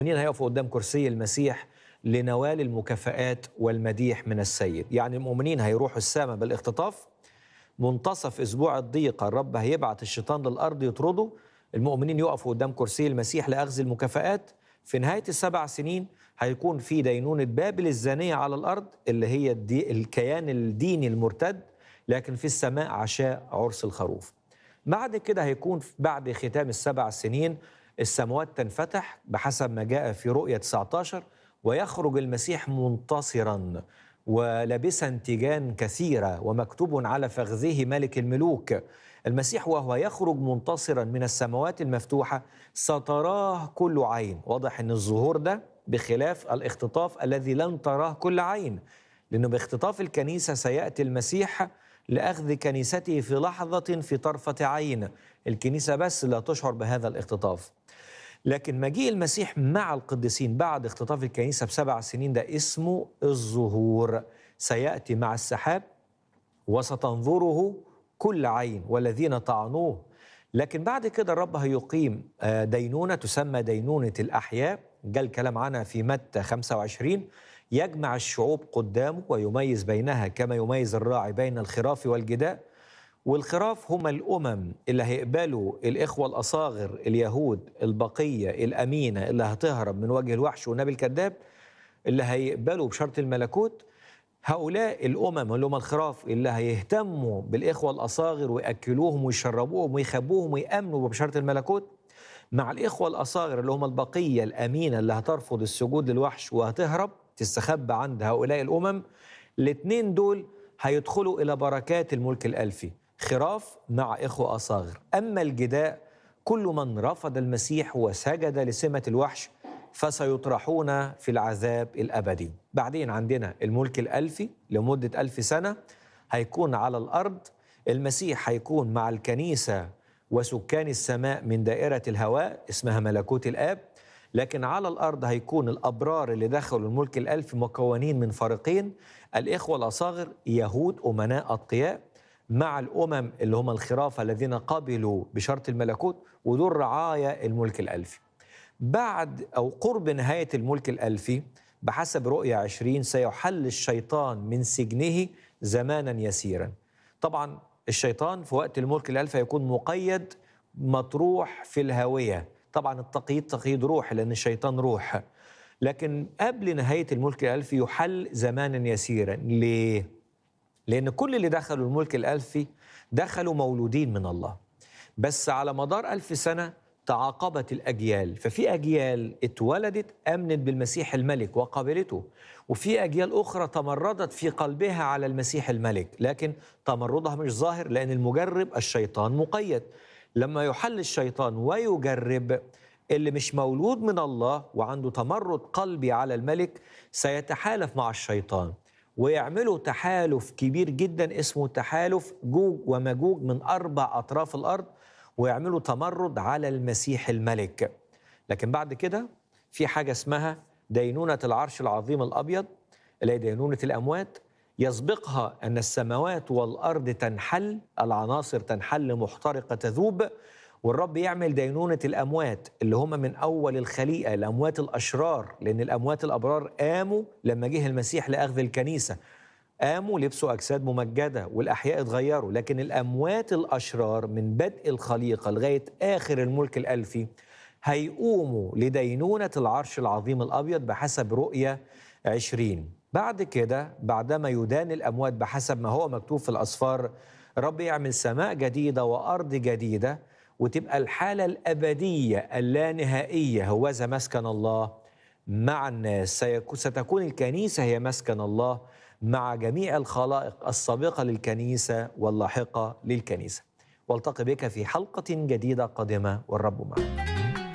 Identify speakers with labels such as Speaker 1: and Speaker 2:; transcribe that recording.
Speaker 1: المؤمنين هيقفوا قدام كرسي المسيح لنوال المكافآت والمديح من السيد يعني المؤمنين هيروحوا السماء بالاختطاف منتصف اسبوع الضيقه الرب هيبعت الشيطان للارض يطرده المؤمنين يقفوا قدام كرسي المسيح لاخذ المكافآت في نهايه السبع سنين هيكون في دينونه بابل الزانيه على الارض اللي هي الدي الكيان الديني المرتد لكن في السماء عشاء عرس الخروف بعد كده هيكون بعد ختام السبع سنين السماوات تنفتح بحسب ما جاء في رؤية 19 ويخرج المسيح منتصرا ولابسا تيجان كثيرة ومكتوب على فخذه ملك الملوك المسيح وهو يخرج منتصرا من السماوات المفتوحة ستراه كل عين واضح أن الظهور ده بخلاف الاختطاف الذي لن تراه كل عين لأنه باختطاف الكنيسة سيأتي المسيح لأخذ كنيسته في لحظة في طرفة عين الكنيسة بس لا تشعر بهذا الاختطاف لكن مجيء المسيح مع القديسين بعد اختطاف الكنيسة بسبع سنين ده اسمه الظهور سيأتي مع السحاب وستنظره كل عين والذين طعنوه لكن بعد كده الرب هيقيم دينونة تسمى دينونة الأحياء جاء الكلام عنها في متى 25 يجمع الشعوب قدامه ويميز بينها كما يميز الراعي بين الخراف والجداء والخراف هم الأمم اللي هيقبلوا الإخوة الأصاغر اليهود البقية الأمينة اللي هتهرب من وجه الوحش والنبي الكذاب اللي هيقبلوا بشرط الملكوت هؤلاء الأمم اللي هم الخراف اللي هيهتموا بالإخوة الأصاغر ويأكلوهم ويشربوهم ويخبوهم ويأمنوا ببشرة الملكوت مع الإخوة الأصاغر اللي هم البقية الأمينة اللي هترفض السجود للوحش وهتهرب تستخبى عند هؤلاء الأمم الاثنين دول هيدخلوا إلى بركات الملك الألفي خراف مع إخوة أصاغر أما الجداء كل من رفض المسيح وسجد لسمة الوحش فسيطرحون في العذاب الأبدي بعدين عندنا الملك الألفي لمدة ألف سنة هيكون على الأرض المسيح هيكون مع الكنيسة وسكان السماء من دائرة الهواء اسمها ملكوت الآب لكن على الأرض هيكون الأبرار اللي دخلوا الملك الألف مكونين من فريقين الإخوة الأصاغر يهود أمناء أتقياء مع الأمم اللي هم الخرافة الذين قبلوا بشرط الملكوت ودول رعايا الملك الألفي بعد أو قرب نهاية الملك الألفي بحسب رؤية عشرين سيحل الشيطان من سجنه زمانا يسيرا طبعا الشيطان في وقت الملك الألفي يكون مقيد مطروح في الهاوية طبعا التقييد تقييد روح لأن الشيطان روح لكن قبل نهاية الملك الألفي يحل زمانا يسيرا ليه؟ لأن كل اللي دخلوا الملك الألفي دخلوا مولودين من الله بس على مدار ألف سنة تعاقبت الأجيال ففي أجيال اتولدت أمنت بالمسيح الملك وقبلته وفي أجيال أخرى تمردت في قلبها على المسيح الملك لكن تمردها مش ظاهر لأن المجرب الشيطان مقيد لما يحل الشيطان ويجرب اللي مش مولود من الله وعنده تمرد قلبي على الملك سيتحالف مع الشيطان ويعملوا تحالف كبير جدا اسمه تحالف جوج ومجوج من اربع اطراف الارض ويعملوا تمرد على المسيح الملك لكن بعد كده في حاجه اسمها دينونه العرش العظيم الابيض اللي هي دينونه الاموات يسبقها ان السماوات والارض تنحل العناصر تنحل محترقه تذوب والرب يعمل دينونه الاموات اللي هم من اول الخليقه الاموات الاشرار لان الاموات الابرار قاموا لما جه المسيح لاخذ الكنيسه قاموا لبسوا اجساد ممجده والاحياء اتغيروا لكن الاموات الاشرار من بدء الخليقه لغايه اخر الملك الالفي هيقوموا لدينونه العرش العظيم الابيض بحسب رؤيه عشرين بعد كده بعدما يدان الاموات بحسب ما هو مكتوب في الاسفار رب يعمل سماء جديده وارض جديده وتبقى الحاله الابديه اللانهائيه هوذا مسكن الله مع الناس ستكون الكنيسه هي مسكن الله مع جميع الخلائق السابقه للكنيسه واللاحقه للكنيسه والتقي بك في حلقه جديده قادمه والرب معك